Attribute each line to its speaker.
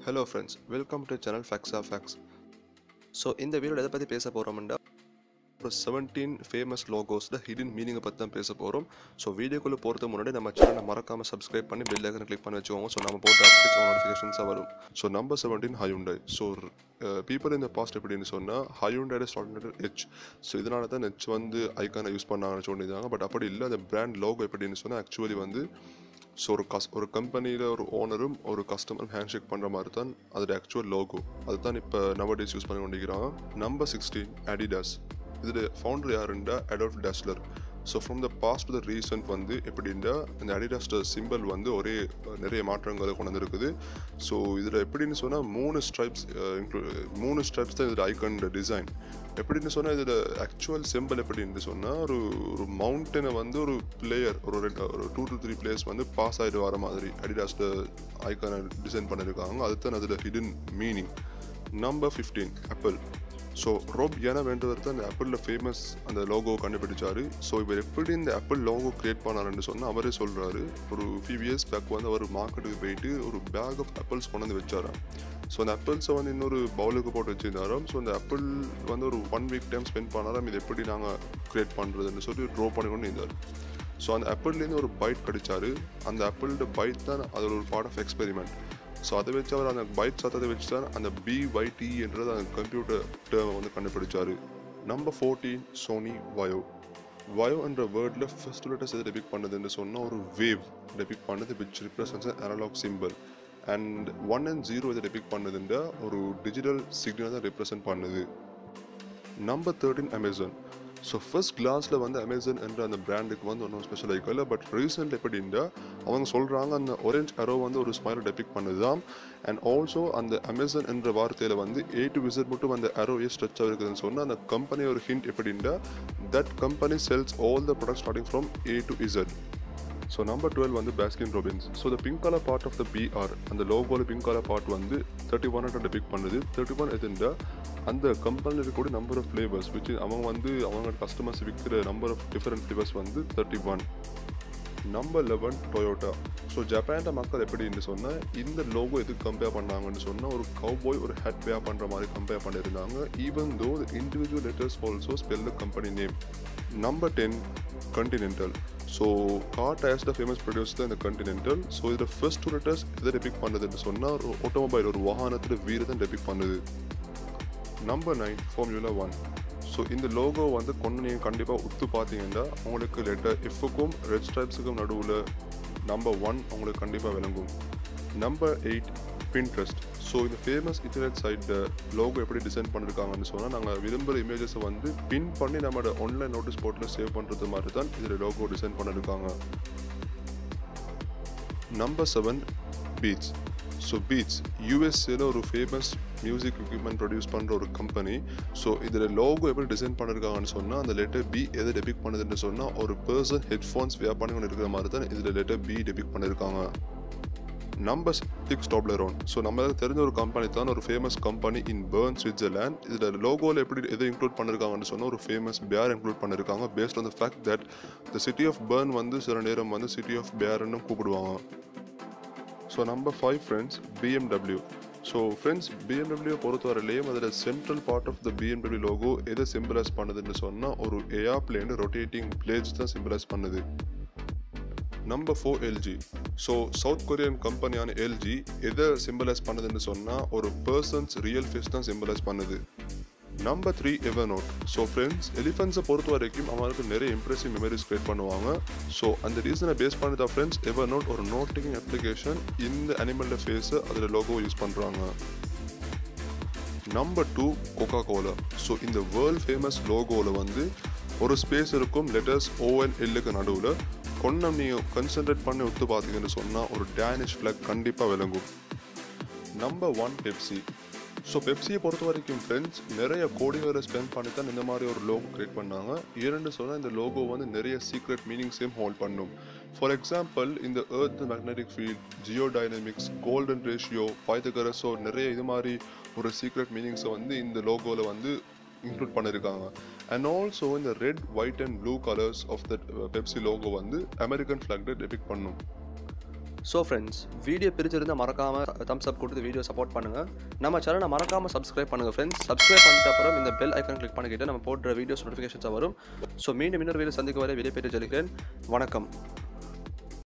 Speaker 1: hello friends welcome to channel facts of facts so இந்த வீடியோவில் எதை பற்றி பேச போகிறோம்னா ஒரு செவன்டீன் ஃபேமஸ் லோகோஸில் ஹிடன் மீனிங்கை பற்றி தான் பேச போகிறோம் ஸோ வீடியோக்குள்ளே போகிறதுக்கு முன்னாடி நம்ம சேனலை மறக்காமல் சப்ஸ்கிரைப் பண்ணி பெல் ஐக்கனை கிளிக் பண்ணி வச்சுக்கோங்க ஸோ நம்ம போட்ட அப்டேட்ஸ் நோட்டிஃபிகேஷன்ஸாக வரும் so number seventeen Hyundai so people இந்த பாஸ்ட் எப்படின்னு சொன்னால் ஹயுண்டோட ஸ்டார்ட் ஹெச் ஸோ இதனால தான் ஹெச் வந்து ஐக்கானை யூஸ் பண்ணாங்கன்னு சொல்லியிருந்தாங்க பட் அப்படி இல்லை அந்த பிராண்ட் லோகோ எப்படின்னு சொன்னால் ஆக்சுவலி வந்து ஸோ ஒரு கஸ் ஒரு கம்பெனியில் ஒரு ஓனரும் ஒரு கஸ்டமரும் ஹேண்ட்ஷேக் பண்ணுற மாதிரி தான் அதோட ஆக்சுவல் லோகோ அதுதான் இப்போ நவடேஸ் யூஸ் பண்ணி கொண்டிருக்கிறாங்க நம்பர் சிக்ஸ்டீன் அடிடாஸ் இதில் ஃபவுண்டர் யாருண்டா Adolf Dassler so from the past to the recent வந்து எப்படின்னா இந்த அடிடாஸ்ட சிம்பிள் வந்து ஒரே அஹ், நிறைய மாற்றங்களை கொண்டு வந்திருக்குது ஸோ இதில் எப்படின்னு சொன்னால் மூணு ஸ்ட்ரைப்ஸ் மூணு ஸ்ட்ரைப்ஸ் தான் இதில் ஐக்கன் டிசைன் எப்படின்னு சொன்னால் இதில் ஆக்சுவல் சிம்பிள் எப்படின்னு சொன்னால் ஒரு ஒரு மவுண்டனை வந்து ஒரு பிளேயர் ஒரு ரெண்டு ஒரு டூ டு த்ரீ பிளேயர்ஸ் வந்து பாஸ் ஆகிட்டு வர மாதிரி அடிடாஸ்ட ஐக்கானை டிசைன் பண்ணியிருக்காங்க அதுதான் அதில் hidden meaning number fifteen Apple so Rob ஏனா வேண்டவர் தான் அந்த ஆப்பிளில் ஃபேமஸ் அந்த லோகோ கண்டுபிடிச்சாரு ஸோ இவர் எப்படி இந்த ஆப்பிள் லோகோ கிரியேட் பண்ணாருன்னு சொன்னால் அவரே சொல்கிறாரு ஒரு ஃபியூ இயர்ஸ் பேக் வந்து அவர் மார்க்கெட்டுக்கு போயிட்டு ஒரு பேக் ஆஃப் ஆப்பிள்ஸ் கொண்டு வந்து வச்சாராம் ஸோ அந்த ஆப்பிள்ஸை வந்து இன்னொரு பவுலுக்கு போட்டு வச்சிருந்தாராம் ஸோ அந்த ஆப்பிள் வந்து ஒரு ஒன் வீக் டைம் ஸ்பெண்ட் பண்ணாராம் இது எப்படி நாங்கள் கிரியேட் பண்ணுறதுன்னு சொல்லி ட்ரோ பண்ணி கொண்டு இருந்தார் ஸோ அந்த ஆப்பிள்லேருந்து ஒரு பைட் கிடைச்சாரு அந்த ஆப்பிளோட பைட் தான் அதில் ஒரு பார்ட் ஆஃப் எக்ஸ்பெரிமெண்ட் ஸோ அதை வச்சு அவர் அந்த பைட் சத்தத்தை வச்சு தான் அந்த பிஒய்டி என்றது அந்த கம்ப்யூட்டர் டேர்மை வந்து கண்டுபிடிச்சாரு number fourteen Sony Vaio Vaio என்ற வேர்டில் ஃபர்ஸ்ட் லெட்டர்ஸ் எது டெபிக் பண்ணுதுன்னு சொன்னால் ஒரு வேவ் டெபிக் பண்ணுது which represents analog simple and one and zero இதை டெபிக் பண்ணுதுன்ற ஒரு டிஜிட்டல் சிக்னல் தான் ரெப்ரசன்ட் பண்ணுது number thirteen Amazon so first கிளாஸில் வந்து அமேசான் என்ற அந்த பிராண்டுக்கு வந்து ஒன்றும் ஸ்பெஷல் ஐக்கல பட் ரீசெண்ட் எப்படின்னா அவங்க சொல்கிறாங்க அந்த ஒரேஞ்ச் அரோ வந்து ஒரு ஸ்மைலை டெபிக் பண்ணுதுதான் அண்ட் ஆல்சோ அந்த அமேசான் என்ற வார்த்தையில் வந்து ஏ டு விசிட் மட்டும் அந்த அரோயே ஸ்ட்ரெச் இருக்குதுன்னு சொன்னால் அந்த கம்பெனி ஒரு ஹிண்ட் எப்படின்னா that company sells all the product starting from A to Z so number twelve வந்து Baskin Robbins so the pink colour part of the BR அந்த லோகோவில் பிங்க் கலர் பார்ட் வந்து தேர்ட்டி ஒன் ஹண்ட்ரட் பிக் பண்ணுது thirty one எதுண்டா அந்த கம்பெனியில் இருக்கக்கூடிய number of flavours which அவங்க வந்து அவங்க கஸ்டமர்ஸ் விற்கிற நம்பர் ஆஃப் டிஃப்ரெண்ட் ஃப்ளேவர்ஸ் வந்து thirty one number eleven Toyota so ஜப்பான்ட மக்கள் எப்படின்னு சொன்னால் இந்த லோகோ எதுக்கு கம்பேர் பண்ணாங்கன்னு சொன்னால் ஒரு கவுபாய் ஒரு ஹெட் வேர் பண்ணுற மாதிரி கம்பேர் பண்ணியிருந்தாங்க even though individual letters also spell the company name number ten Continental so car tyres the famous produce தான் இந்த கண்டினென்டல் ஸோ இதில் ஃபர்ஸ்ட் டூ லெட்டர்ஸ் எதை டெபிக் பண்ணுதுன்னு சொன்னால் ஒரு ஆட்டோமொபைல் ஒரு வாகனத்தில் வீரை தான் டெபிக் பண்ணுது number nine Formula One so இந்த லோகோ வந்து கொண்டு நீங்கள் கண்டிப்பாக உத்து பார்த்தீங்கன்னா உங்களுக்கு லெட்டர் எஃப்க்கும் ரெட் ஸ்ட்ரைப்ஸுக்கும் நடுவில் நம்பர் ஒன் உங்களுக்கு கண்டிப்பாக விளங்கும் நம்பர் எயிட் பின்ட்ரெஸ்ட் ஸோ இந்த ஃபேமஸ் இன்டர்நெட் சைட் லோகோ எப்படி டிசைன் பண்ணியிருக்காங்கன்னு சொன்னால் நாங்கள் விரும்புகிற இமேஜஸை வந்து பின் பண்ணி நம்மளோட ஆன்லைன் நோட்டீஸ் போர்ட்டில் சேவ் பண்ணுறது மாதிரி தான் இதில் லோகோ டிசைன் பண்ணியிருக்காங்க number seven Beats so Beats யூஎஸ்ஏல ஒரு ஃபேமஸ் மியூசிக் எக்யூப்மெண்ட் ப்ரொடியூஸ் பண்ணுற ஒரு கம்பெனி ஸோ இதில் லோகோ எப்படி டிசைன் பண்ணியிருக்காங்கன்னு சொன்னால் அந்த லெட்டர் பி எதை டெபிக் பண்ணுதுன்னு சொன்னால் ஒரு பர்சன் ஹெட்ஃபோன்ஸ் வியர் பண்ணி கொண்டு இருக்கிற மாதிரி தான் இதில் லெட்டர் பி டெபிக் பண்ணியிருக்காங்க நம்பர் சிக்ஸ் டாப்லரோன் ஸோ நம்ம தெரிஞ்ச ஒரு கம்பெனி தான் ஒரு famous company in Bern Switzerland இதில் லோகோவில் எப்படி எதை இன்க்ளூட் பண்ணியிருக்காங்கன்னு சொன்னால் ஒரு ஃபேமஸ் பேர் இன்க்ளூட் பண்ணியிருக்காங்க based on the fact that the city of Bern வந்து சில நேரம் வந்து சிட்டி ஆஃப் பேர்னு கூப்பிடுவாங்க so number five friends BMW so friends BMW பொறுத்தவரையிலேயும் அதில் central part of the BMW logo எதை சிம்பிளைஸ் பண்ணுதுன்னு சொன்னால் ஒரு ஏஆர் பிளேன் ரொட்டேட்டிங் பிளேட்ஸ் தான் சிம்பிளைஸ் பண்ணுது number four LG so South Korean கம்பெனியான எல்ஜி எதை சிம்பிளைஸ் பண்ணுதுன்னு சொன்னால் ஒரு பர்சன்ஸ் ரியல் ஃபேஸ் தான் சிம்பிளைஸ் பண்ணுது நம்பர் த்ரீ எவர் நோட் ஸோ ஃப்ரெண்ட்ஸ் எலிஃபென்ட்ஸை பொறுத்த வரைக்கும் அவங்களுக்கு நிறைய இம்ப்ரெசிவ் மெமரிஸ் கிரியேட் பண்ணுவாங்க ஸோ அந்த ரீசனை பேஸ் பண்ணி தான் ஃப்ரெண்ட்ஸ் எவர் நோட் ஒரு நோட் டேக்கிங் அப்ளிகேஷன் இந்த அனிமலோட ஃபேஸை அதில் லோகோ யூஸ் பண்ணுறாங்க number two Coca Cola so இந்த வேர்ல்ட் ஃபேமஸ் லோகோவில் வந்து ஒரு ஸ்பேஸ் இருக்கும் லெட்டர்ஸ் ஓஎன் எல்லுக்கு நடுவில் கொன்னம் நீங்கள் கன்சன்ட்ரேட் பண்ணி விட்டு பார்த்தீங்கன்னு சொன்னால் ஒரு டேனிஷ் ஃப்ளாக் கண்டிப்பாக விளங்கும் நம்பர் ஒன் பெப்சி ஸோ பெப்சியை பொறுத்த வரைக்கும் ஃப்ரெண்ட்ஸ் நிறைய கோடிகளை ஸ்பெண்ட் பண்ணி தான் இந்த மாதிரி ஒரு லோகோ கிரியேட் பண்ணாங்க இரண்டு சொன்னால் இந்த லோகோ வந்து நிறைய சீக்ரெட் மீனிங்ஸையும் ஹோல்ட் பண்ணும் ஃபார் எக்ஸாம்பிள் இந்த earth magnetic field geodynamics golden ratio Pythagoras so நிறைய இது மாதிரி ஒரு சீக்ரெட் மீனிங்ஸை வந்து இந்த லோகோவில் வந்து இன்க்ளூட் பண்ணியிருக்காங்க அண்ட் ஆல்சோ இந்த red white and blue colours of the Pepsi logo வந்து அமெரிக்கன் ஃப்ளாக்ட டெபிக் பண்ணும் ஸோ ஃப்ரெண்ட்ஸ் வீடியோ பிரிச்சிருந்தால் மறக்காமல் தம்ஸ் அப் கொடுத்து வீடியோ சப்போர்ட் பண்ணுங்கள் நம்ம சேனலை மறக்காமல் சப்ஸ்கிரைப் பண்ணுங்கள் ஃப்ரெண்ட்ஸ் சப்ஸ்கிரைப் பண்ணிட்ட அப்புறம் இந்த பெல் ஐக்கான் கிளிக் பண்ணிக்கிட்டு நம்ம போடுற வீடியோஸ் நோட்டிஃபிகேஷன்ஸாக வரும் ஸோ மீண்டும் இன்னொரு வீடியோ சந்திக்க வரை வெளியே போயிட்டு சொல்லிக்கிறேன் வணக்கம்